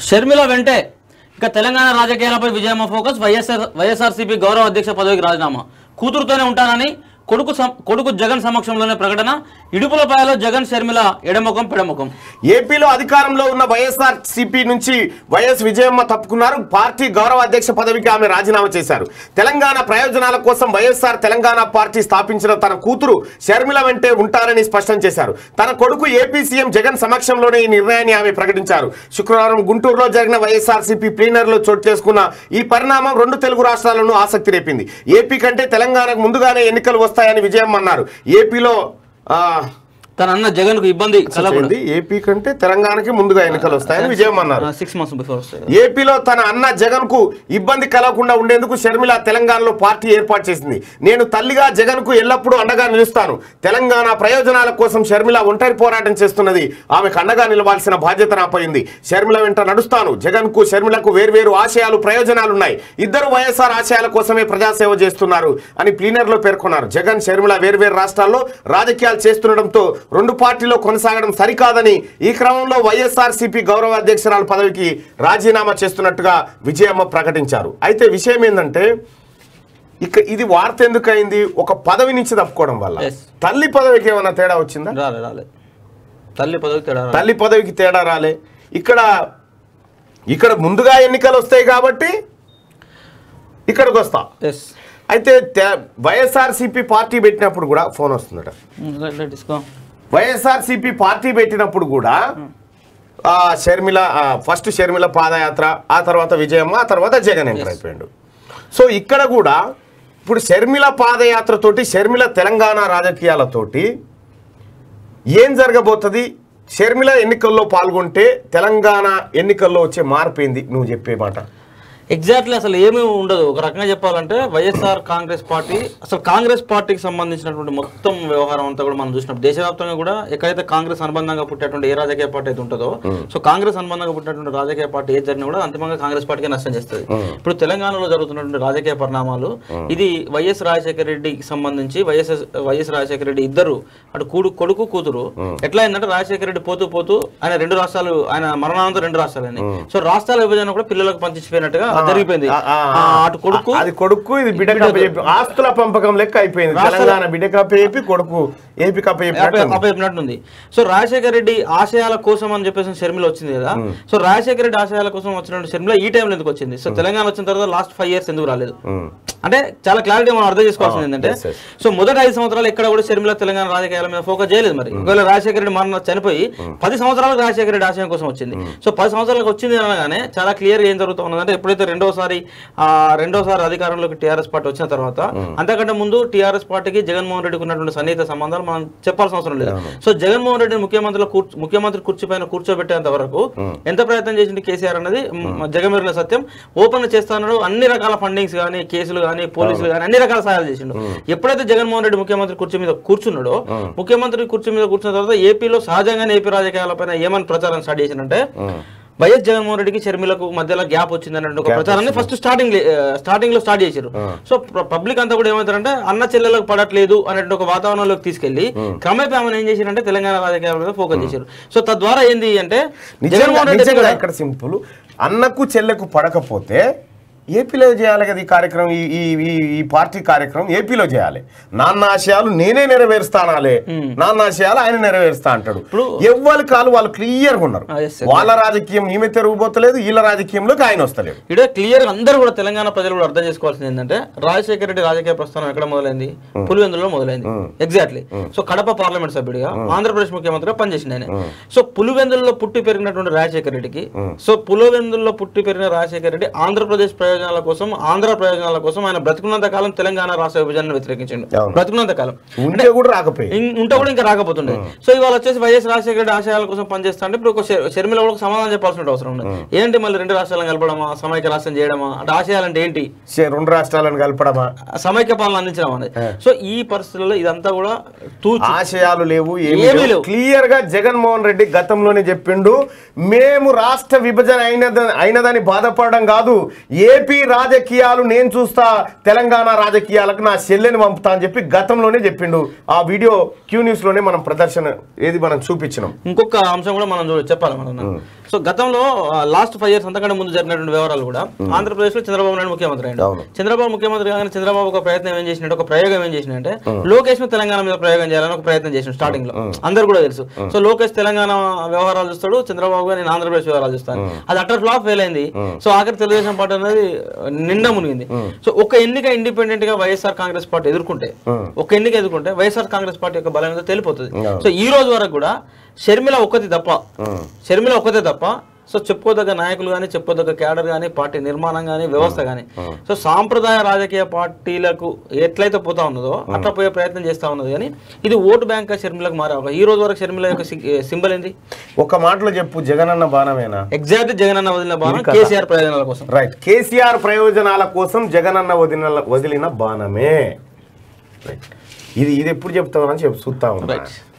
షర్మిల వెంటే ఇక తెలంగాణ రాజకీయాలపై విజయమ్మ ఫోకస్ వైఎస్ఆర్ వైఎస్ఆర్సీపీ గౌరవ అధ్యక్ష పదవికి రాజీనామా కూతురుతోనే ఉంటానని కొడుకు సం- కొడుకు జగన్ సమక్షంలోనే ప్రకటన ఇడుపులపాయలో జగన్ షర్మిల ఎడముఖం పెడముఖం ఏపీలో అధికారంలో ఉన్న వైఎస్ఆర్ సిపి నుంచి వైఎస్ విజయమ్మ తప్పుకున్నారు పార్టీ గౌరవ అధ్యక్ష పదవికి ఆమె రాజీనామా చేశారు తెలంగాణ ప్రయోజనాల కోసం వైఎస్ఆర్ తెలంగాణ పార్టీ స్థాపించిన తన కూతురు షర్మిల వెంటే ఉంటారని స్పష్టం చేశారు తన కొడుకు ఏపీ సీఎం జగన్ సమక్షంలోనే ఈ నిర్ణయాన్ని ఆమె ప్రకటించారు శుక్రవారం గుంటూరులో జరిగిన వైఎస్ఆర్ సిపి ప్లీనర్లో చోటు చేసుకున్న ఈ పరిణామం రెండు తెలుగు రాష్ట్రాలను ఆసక్తి రేపింది ఏపీ కంటే తెలంగాణకు ముందుగానే ఎన్నికలు వస్తాయని విజయమ్మ అన్నారు ఏపీలో ఆ, తన అన్న జగన్ కు ఇబ్బంది కలగకూడదు ఏంది? ఏపీ కంటే తెలంగాణకి ముందుగా ఎన్నికలు వస్తాయని విజయం అన్నారు సిక్స్ మంత్స్ బిఫోర్ వస్తాయి ఏపీలో తన అన్న జగన్ కు ఇబ్బంది కలగకుండా ఉండేందుకు షర్మిల తెలంగాణలో పార్టీ ఏర్పాటు చేసింది నేను తల్లిగా జగన్ కు ఎల్లప్పుడూ అండగా నిలుస్తాను తెలంగాణ ప్రయోజనాల కోసం షర్మిల ఒంటరి పోరాటం చేస్తున్నది ఆమెకు అండగా నిలవాల్సిన బాధ్యత నాపై ఉంది షర్మిల వెంట నడుస్తాను జగన్ కు షర్మిలకు వేర్వేరు ఆశయాలు ప్రయోజనాలు ఉన్నాయి ఇద్దరు వైఎస్ఆర్ ఆశయాల కోసమే ప్రజాసేవ చేస్తున్నారు అని ప్లీనర్ లో పేర్కొన్నారు జగన్ షర్మిల వేర్వేరు రాష్ట్రాల్లో రాజకీయాలు చేస్తుండటంతో రెండు పార్టీలో కొనసాగడం సరికాదని ఈ క్రమంలో వైఎస్ఆర్ సిపి గౌరవ అధ్యక్షురాలు పదవికి రాజీనామా చేస్తున్నట్టుగా విజయమ్మ ప్రకటించారు అయితే విషయం ఏంటంటే ఇక ఇది వార్త ఎందుకు అయింది ఒక పదవి నుంచి తప్పుకోవడం వల్ల Yes. తల్లి పదవికి ఏమైనా తేడా వచ్చిందా రాలే రాలే తల్లి పదవికి తేడా రాలే. తల్లి పదవికి తేడా రాలే ఇక్కడ ఇక్కడ ముందుగా ఎన్నికలు వస్తాయి కాబట్టి ఇక్కడికి వస్తా ఎస్ అయితే వైఎస్ఆర్సిపి పార్టీ పెట్టినప్పుడు కూడా ఫోన్ వస్తుందట తీసుకో వైఎస్ఆర్సిపి పార్టీ పెట్టినప్పుడు కూడా ఆ షర్మిల ఆ, ఫస్ట్ షర్మిల పాదయాత్ర ఆ తర్వాత విజయమ్మ ఆ తర్వాత జగన్ ఎంటర్ అయిపోయాడు సో ఇక్కడ కూడా ఇప్పుడు షర్మిల పాదయాత్రతోటి షర్మిల తెలంగాణ రాజకీయాలతోటి ఏం జరగబోతుంది షర్మిల ఎన్నికల్లో పాల్గొంటే తెలంగాణ ఎన్నికల్లో వచ్చే మార్పు ఏంది నువ్వు చెప్పే మాట ఎగ్జాక్ట్లీ అసలు ఏమీ ఉండదు ఒక రకంగా చెప్పాలంటే వైఎస్ఆర్ కాంగ్రెస్ పార్టీ అసలు కాంగ్రెస్ పార్టీకి సంబంధించినటువంటి మొత్తం వ్యవహారం అంతా కూడా మనం చూసినప్పుడు దేశవ్యాప్తంగా కూడా ఎక్కడైతే కాంగ్రెస్ అనుబంధంగా పుట్టేటువంటి ఏ రాజకీయ పార్టీ అయితే ఉంటుందో సో కాంగ్రెస్ అనుబంధంగా పుట్టినటువంటి రాజకీయ పార్టీ ఏది జరిగినా కూడా అంతిమంగా కాంగ్రెస్ పార్టీకి నష్టం చేస్తుంది ఇప్పుడు తెలంగాణలో జరుగుతున్నటువంటి రాజకీయ పరిణామాలు ఇది వైఎస్ రాజశేఖర రెడ్డికి సంబంధించి వైఎస్ వైఎస్ రాజశేఖర రెడ్డి ఇద్దరు అటు కూడు కొడుకు కూతురు ఎట్లా అయిందంటే రాజశేఖర రెడ్డి పోతూ పోతూ ఆయన రెండు రాష్ట్రాలు ఆయన మరణానంతరం రెండు రాష్ట్రాలని సో రాష్ట్రాల విభజన కూడా పిల్లలకు పంచిపోయినట్టుగా జరిగిపోయింది ఆ, ఆ, ఆ, అటు కొడుకు అది కొడుకు ఇది బిడ్డ కప్ప ఆస్తుల పంపకం లెక్క అయిపోయింది తెలంగాణ బిడ్డ కప్ప చెప్పి కొడుకు ఏపీ కప్ప చెప్పినట్టు అప్పయినట్టుంది సో రాజశేఖర రెడ్డి ఆశయాల కోసం అని చెప్పేసి షర్మిల వచ్చింది కదా సో రాజశేఖర రెడ్డి ఆశయాల కోసం వచ్చినటువంటి షర్మిల ఈ టైంలో ఎందుకు వచ్చింది సో తెలంగాణ వచ్చిన తర్వాత లాస్ట్ ఫైవ్ ఇయర్స్ ఎందుకు రాలేదు ఉమ్. అంటే చాలా క్లారిటీ మనం అర్థం చేసుకోవాల్సింది ఏంటంటే yes, yes. సో మొదటి ఐదు సంవత్సరాలు ఎక్కడ కూడా షర్మిల తెలంగాణ రాజకీయాల మీద ఫోకస్ చేయలేదు మరి ఒకవేళ రాజశేఖర రెడ్డి మరణ చనిపోయి పది సంవత్సరాలకు రాజశేఖర రెడ్డి ఆశయం కోసం వచ్చింది సో పది సంవత్సరాలకు వచ్చింది అనగానే చాలా క్లియర్ ఏం జరుగుతూ ఉన్నదంటే ఎప్పుడైతే రెండోసారి ఆ రెండోసారి అధికారంలోకి టీఆర్ఎస్ పార్టీ వచ్చిన తర్వాత అంతకంటే ముందు టీఆర్ఎస్ పార్టీకి జగన్మోహన్ రెడ్డికి ఉన్నటువంటి సన్నిహిత సంబంధాలు మనం చెప్పాల్సిన అవసరం లేదు సో జగన్మోహన్ రెడ్డి ముఖ్యమంత్రిలో కూర్చు ముఖ్యమంత్రి కుర్చీ పైన కూర్చోబెట్టేంత వరకు ఎంత ప్రయత్నం చేసింది కేసీఆర్ అనేది జగమెరిన సత్యం ఓపెన్ చేస్తానో అన్ని రకాల ఫండింగ్స్ కానీ కేసులు కానీ పోలీసులు కానీ అన్ని రకాల సహాయాలు చేసిండు ఎప్పుడైతే జగన్మోహన్ రెడ్డి ముఖ్యమంత్రి కుర్చీ మీద కూర్చున్నాడో ముఖ్యమంత్రి కుర్చీ మీద కూర్చున్న తర్వాత ఏపీలో సహజంగానే ఏపీ రాజకీయాలపైన ఏమని ప్రచారం స్టార్ట్ చేసిందంటే వైఎస్ జగన్మోహన్ రెడ్డికి షర్మిలకు మధ్యలో గ్యాప్ వచ్చింది అనే ఒక ప్రచారాన్ని ఫస్ట్ స్టార్టింగ్ స్టార్టింగ్ లో స్టార్ట్ చేశారు సో పబ్లిక్ అంతా కూడా ఏమవుతారంటే అన్న చెల్లెలకు పడట్లేదు అనేటువంటి ఒక వాతావరణంలోకి తీసుకెళ్లి క్రమేపీ ఆమెను ఏం చేశారంటే తెలంగాణ రాజకీయాల మీద ఫోకస్ చేశారు సో తద్వారా ఏంది అంటే నిజంగా జగన్మోహన్ రెడ్డి నిజంగా కూడా- ఇక్కడ సింపుల్ అన్నకు చెల్లెకు పడకపోతే ఏపీలో చేయాలి కదా ఈ కార్యక్రమం ఈ ఈ ఈ- ఈ పార్టీ కార్యక్రమం ఏపీలో చేయాలి నాన్న ఆశయాలు నేనే నెరవేరుస్తానాలే నాన్న ఆశయాలు ఆయన నెరవేరుస్తా అంటాడు ఎవ్వరి కాలు వాళ్ళు క్లియర్ గా ఉన్నారు Ah, yes, sir. వాళ్ళ రాజకీయం ఈమె తిరుగుబోతలేదు వీళ్ళ రాజకీయంలోకి ఆయన వస్తలేడు ఇక్కడ క్లియర్ గా అందరూ కూడా తెలంగాణ ప్రజలు కూడా అర్థం చేసుకోవాల్సింది ఏంటంటే రాజశేఖర రెడ్డి రాజకీయ ప్రస్థానం ఎక్కడ మొదలైంది పులివెందులో మొదలైంది ఎగ్జాక్ట్లీ సో కడప పార్లమెంట్ సభ్యుడిగా ఆంధ్రప్రదేశ్ ముఖ్యమంత్రిగా పనిచేసింది ఆయన సో పులివెందుల్లో పుట్టి పెరిగినటువంటి రాజశేఖర రెడ్డికి సో పులివెందుల్లో పుట్టి పెరిగిన రాజశేఖర రెడ్డి ఆంధ్రప్రదేశ్ ప్రయోజనాల కోసం ఆంధ్ర ప్రయోజనాల కోసం ఆయన బ్రతికున్నంత కాలం తెలంగాణ రాష్ట్ర విభజనను వ్యతిరేకించండు అవును. బ్రతికున్నంత కాలం ఉంటే కూడా రాకపోయి ఇం- ఉంటే కూడా ఇంకా రాకపోతుండే సో ఇవాళ వచ్చేసి వైఎస్ రాజశేఖర రెడ్డి ఆశయాల కోసం పనిచేస్తా అంటే ఇప్పుడు ఒక షర్- షర్మిల కూడా ఒక సమాధానం చెప్పాల్సిన అవసరం ఉంది ఏంటి మళ్ళీ రెండు రాష్ట్రాలను కలపడమా సమైక్య రాష్ట్రం చేయడమా అంటే ఆశయాలంటే ఏంటి చే- రెండు రాష్ట్రాలను కలపడమా సమైక్య పాలన అందించడం అనేది సో ఈ పరిస్థితుల్లో ఇదంతా కూడా తూచి ఆశయాలు లేవు ఏమీ ఏమీ లేవు. క్లియర్ గా జగన్మోహన్ రెడ్డి గతంలోనే చెప్పిండు మేము రాష్ట్ర విభజన అయినద అయినదని బాధపడడం కాదు ఏపీ ఏపీ రాజకీయాలు నేను చూస్తా తెలంగాణ రాజకీయాలకు నా చెల్లెని పంపుతా అని చెప్పి గతంలోనే చెప్పిండు ఆ వీడియో క్యూ న్యూస్ లోనే మనం ప్రదర్శన ఏది మనం చూపించినాం ఇంకొక అంశం కూడా మనం చూడ చెప్పాలి మనం సో గతంలో లాస్ట్ ఫైవ్ ఇయర్స్ అంతకంటే ముందు జరిగినటువంటి వ్యవహారాలు కూడా ఆంధ్రప్రదేశ్ లో చంద్రబాబు నాయుడు ముఖ్యమంత్రి అయ్యాడు అవును. చంద్రబాబు ముఖ్యమంత్రి కాగానే చంద్రబాబు ఒక ప్రయత్నం ఏం చేసినట్టు ఒక ప్రయోగం ఏం చేసినంటే లోకేష్ ను తెలంగాణ మీద ప్రయోగం చేయాలని ఒక ప్రయత్నం చేసిన స్టార్టింగ్ లో అందరు కూడా తెలుసు సో లోకేష్ తెలంగాణ వ్యవహారాలు చూస్తాడు చంద్రబాబు గారు నేను ఆంధ్రప్రదేశ్ వ్యవహారాలు చూస్తాను అది అటర్ ఫ్లాప్ ఫెయిల్ అయింది సో ఆఖరి తెలుగుదేశం పార్టీ అనేది నిండా మునిగింది సో ఒక ఎన్నిక ఇండిపెండెంట్ గా వైఎస్ఆర్ కాంగ్రెస్ పార్టీ ఎదుర్కొంటే ఒక ఎన్నిక ఎదుర్కొంటే వైఎస్ఆర్ కాంగ్రెస్ పార్టీ యొక్క బలం ఏదో తెలిపోతుంది సో ఈ రోజు వరకు కూడా షర్మిల ఒక్కటి తప్ప షర్మిల ఒక్కతే తప్ప సో చెప్పుకోదగ్గ నాయకులు కానీ చెప్పుకోదగ్గ క్యాడర్ కానీ పార్టీ నిర్మాణం కానీ వ్యవస్థ కానీ సో సాంప్రదాయ రాజకీయ పార్టీలకు ఎట్లయితే పోతా ఉన్నదో అట్లా పోయే ప్రయత్నం చేస్తా ఉన్నది కానీ ఇది ఓటు బ్యాంక్ షర్మిలకు మారే అవకాశం ఈ రోజు వరకు షర్మిల యొక్క సింబల్ ఏంది ఒక మాటలో చెప్పు జగనన్న బాణమేనా ఎగ్జాక్ట్ జగన్ అన్న వదిలిన బాణం కేసీఆర్ ప్రయోజనాల కోసం రైట్ కేసీఆర్ ప్రయోజనాల కోసం జగనన్న వదిలిన వదిలిన బాణమే రైట్ ఇది ఇది ఎప్పుడు చెప్తామని చెప్పి చూస్తా ఉన్నా Right.